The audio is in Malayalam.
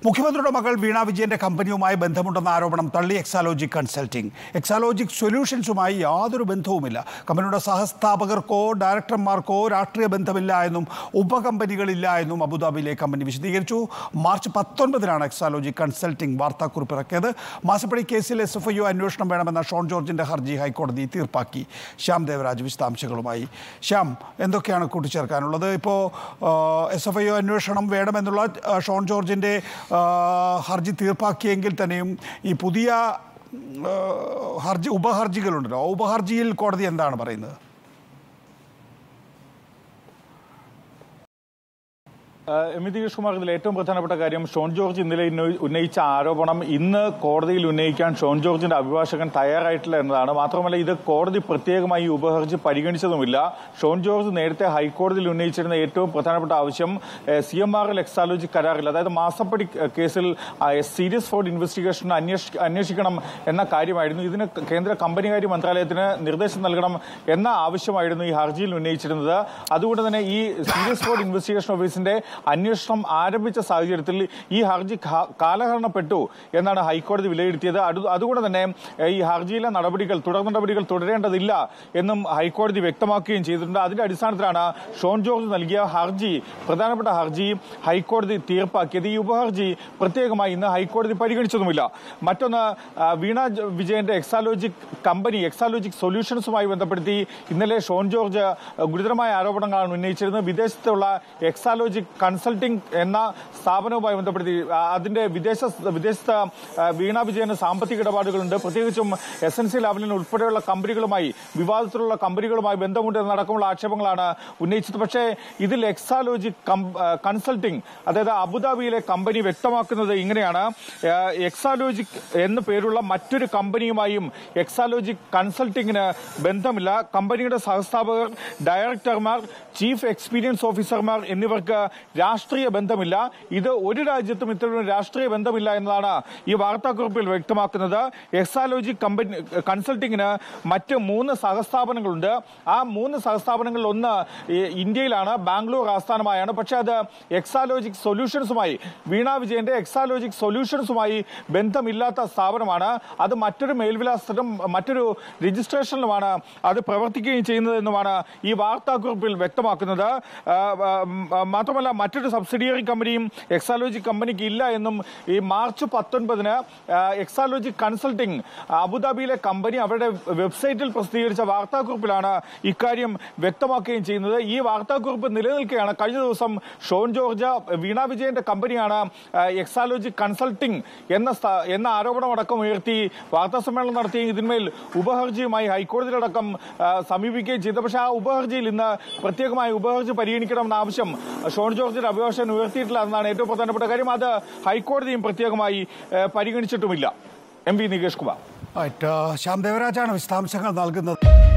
മുഖ്യമന്ത്രിയുടെ മകൾ വീണ വിജയന്റെ കമ്പനിയുമായി ബന്ധമുണ്ടെന്ന ആരോപണം തള്ളി എക്സാലോജിക് കൺസൾട്ടിംഗ് എക്സാലോജിക് സൊല്യൂഷൻസുമായി യാതൊരു ബന്ധവുമില്ല കമ്പനിയുടെ സഹസ്ഥാപകർക്കോ ഡയറക്ടർമാർക്കോ രാഷ്ട്രീയ ബന്ധമില്ല എന്നും ഉപകമ്പനികളില്ല എന്നും അബുദാബിയിലെ കമ്പനി വിശദീകരിച്ചു മാർച്ച് പത്തൊൻപതിനാണ് എക്സാലോജിക് കൺസൾട്ടിംഗ് വാർത്താക്കുറിപ്പ് ഇറക്കിയത് മാസപ്പടി കേസിൽ എസ് എഫ് ഐ അന്വേഷണം വേണമെന്ന ഷോൺ ജോർജിന്റെ ഹർജി ഹൈക്കോടതി തീർപ്പാക്കി ശ്യാം ദേവരാജ് വിശദാംശങ്ങളുമായി ശ്യാം എന്തൊക്കെയാണ് കൂട്ടിച്ചേർക്കാനുള്ളത് ഇപ്പോൾ എസ് എഫ് ഐ അന്വേഷണം വേണമെന്നുള്ള ആ, ഷോൺ ജോർജിൻ്റെ ആ, ഹർജി തീർപ്പാക്കിയെങ്കിൽ തന്നെയും ഈ പുതിയ ആ, ഹർജി ഉപഹർജികളുണ്ടല്ലോ ആ ഉപഹർജിയിൽ കോടതി എന്താണ് പറയുന്നത് ഏഹ് എം വി ദിനേഷ് കുമാർ ഇതിൽ ഏറ്റവും പ്രധാനപ്പെട്ട കാര്യം ഷോൺ ജോർജ് ഇന്നലെ ഉന്നയി- ഉന്നയിച്ച ആരോപണം ഇന്ന് കോടതിയിൽ ഉന്നയിക്കാൻ ഷോൺ ജോർജിന്റെ അഭിഭാഷകൻ തയ്യാറായിട്ടില്ല എന്നതാണ് മാത്രമല്ല ഇത് കോടതി പ്രത്യേകമായി ഈ ഉപഹർജി പരിഗണിച്ചതുമില്ല ഷോൺ ജോർജ് നേരത്തെ ഹൈക്കോടതിയിൽ ഉന്നയിച്ചിരുന്ന ഏറ്റവും പ്രധാനപ്പെട്ട ആവശ്യം C M R L Exalogic കരാറിൽ അതായത് മാസപ്പടി ഏഹ്, കേസിൽ സീരിയസ് ഫ്രോഡ് ഇൻവെസ്റ്റിഗേഷൻ അന്വേഷി- അന്വേഷിക്കണം എന്ന കാര്യമായിരുന്നു ഇതിന് കേന്ദ്ര കമ്പനികാര്യ മന്ത്രാലയത്തിന് നിർദ്ദേശം നൽകണം എന്ന ആവശ്യമായിരുന്നു ഈ ഹർജിയിൽ ഉന്നയിച്ചിരുന്നത് അതുകൊണ്ട് തന്നെ ഈ സീരിയസ് ഫ്രോഡ് ഇൻവെസ്റ്റിഗേഷൻ ഓഫീസിന്റെ അന്വേഷണം ആരംഭിച്ച സാഹചര്യത്തിൽ ഈ ഹർജി കാ- കാലഹരണപ്പെട്ടു എന്നാണ് ഹൈക്കോടതി വിലയിരുത്തിയത് അതു- അതുകൊണ്ട് തന്നെ ഏഹ്, ഈ ഹർജിയിലെ നടപടികൾ തുടർ നടപടികൾ തുടരേണ്ടതില്ല എന്നും ഹൈക്കോടതി വ്യക്തമാക്കുകയും ചെയ്തിട്ടുണ്ട് അതിന്റെ അടിസ്ഥാനത്തിലാണ് ഷോൺ ജോർജ് നൽകിയ ഹർജി പ്രധാനപ്പെട്ട ഹർജി ഹൈക്കോടതി തീർപ്പാക്കിയത് ഈ ഉപഹർജി പ്രത്യേകമായി ഇന്ന് ഹൈക്കോടതി പരിഗണിച്ചതുമില്ല മറ്റൊന്ന് ആ, വീണ ജ- വിജയന്റെ എക്സാലോജിക് കമ്പനി എക്സാലോജിക് സൊല്യൂഷൻസുമായി ബന്ധപ്പെടുത്തി ഇന്നലെ ഷോൺ ജോർജ് ആ, ഗുരുതരമായ ആരോപണങ്ങളാണ് ഉന്നയിച്ചിരുന്നത് വിദേശത്തുള്ള എക്സാലോജിക് കൺസൾട്ടിംഗ് എന്ന സ്ഥാപനവുമായി ബന്ധപ്പെടുത്തി ആ, അതിന്റെ വിദേശ വിദേശത്ത് ആ, വീണ വിജയന് സാമ്പത്തിക ഇടപാടുകളുണ്ട് പ്രത്യേകിച്ചും എസ് എൻ സി ലാബിലിന് ഉൾപ്പെടെയുള്ള കമ്പനികളുമായി വിവാദത്തിലുള്ള കമ്പനികളുമായി ബന്ധമുണ്ട് എന്നടക്കമുള്ള ആക്ഷേപങ്ങളാണ് ഉന്നയിച്ചത് പക്ഷേ ഇതിൽ എക്സാലോജിക് കം- ആ, കൺസൾട്ടിംഗ് അതായത് അബുദാബിയിലെ കമ്പനി വ്യക്തമാക്കുന്നത് ഇങ്ങനെയാണ് ആ, എക്സാലോജിക് എന്ന പേരുള്ള മറ്റൊരു കമ്പനിയുമായും എക്സാലോജിക് കൺസൾട്ടിങ്ങിന് ബന്ധമില്ല കമ്പനിയുടെ സഹസ്ഥാപകർ ഡയറക്ടർമാർ ചീഫ് എക്സ്പീരിയൻസ് ഓഫീസർമാർ എന്നിവർക്ക് രാഷ്ട്രീയ ബന്ധമില്ല ഇത് ഒരു രാജ്യത്തും ഇത്തരം രാഷ്ട്രീയ ബന്ധമില്ല എന്നതാണ് ഈ വാർത്താക്കുറിപ്പിൽ വ്യക്തമാക്കുന്നത് എക്സാലോജി കമ്പനി കൺസൾട്ടിങ്ങിന് മറ്റ് മൂന്ന് സഹസ്ഥാപനങ്ങളുണ്ട് ആ മൂന്ന് സഹസ്ഥാപനങ്ങളിൽ ഒന്ന് ഈ ഇന്ത്യയിലാണ് ബാംഗ്ലൂർ ആസ്ഥാനമായാണ് പക്ഷേ അത് എക്സാലോജിക് സൊല്യൂഷൻസുമായി വീണ വിജയന്റെ എക്സാലോജിക് സൊല്യൂഷൻസുമായി ബന്ധമില്ലാത്ത സ്ഥാപനമാണ് അത് മറ്റൊരു മേൽവിലാസത്തിലും മറ്റൊരു രജിസ്ട്രേഷനിലുമാണ് അത് പ്രവർത്തിക്കുകയും ചെയ്യുന്നത് എന്നുമാണ് ഈ വാർത്താക്കുറിപ്പിൽ വ്യക്തമാക്കുന്നത് ആ, ആ, ഉം, ആ, മാത്രമല്ല മറ്റൊരു സബ്സിഡിയറി കമ്പനിയും എക്സാലോജി കമ്പനിക്ക് ഇല്ല എന്നും ഈ മാർച്ച് പത്തൊൻപതിന് എക്സാലോജി കൺസൾട്ടിംഗ് അബുദാബിയിലെ കമ്പനി അവരുടെ വെബ്സൈറ്റിൽ പ്രസിദ്ധീകരിച്ച വാർത്താക്കുറിപ്പിലാണ് ഇക്കാര്യം വ്യക്തമാക്കുകയും ചെയ്യുന്നത് ഈ വാർത്താക്കുറിപ്പ് നിലനിൽക്കുകയാണ് കഴിഞ്ഞ ദിവസം ഷോൺ ജോർജ് വീണ വിജയന്റെ കമ്പനിയാണ് ആ, എക്സാലോജി കൺസൾട്ടിംഗ് എന്ന സ്ഥ- എന്ന ആരോപണമടക്കം ഉയർത്തി വാർത്താ സമ്മേളനം നടത്തി ഇതിന്മേൽ ഉപഹർജിയുമായി ഹൈക്കോടതിയിലടക്കം ആ, സമീപിക്കുകയും ചെയ്തു പക്ഷേ ആ ഉപഹർജിയിൽ ഇന്ന് പ്രത്യേകമായി ഉപഹർജി പരിഗണിക്കണമെന്ന ആവശ്യം ഷോൺ ജോർജിന്റെ അഭിഭാഷകൻ ഉയർത്തിയിട്ടില്ല എന്നതാണ് ഏറ്റവും പ്രധാനപ്പെട്ട കാര്യം അത് ഹൈക്കോടതിയും പ്രത്യേകമായി ആ, പരിഗണിച്ചിട്ടുമില്ല M V Nikesh Kumar right, ആ, ശ്യാം ദേവരാജാണ് വിശദാംശങ്ങൾ നൽകുന്നത്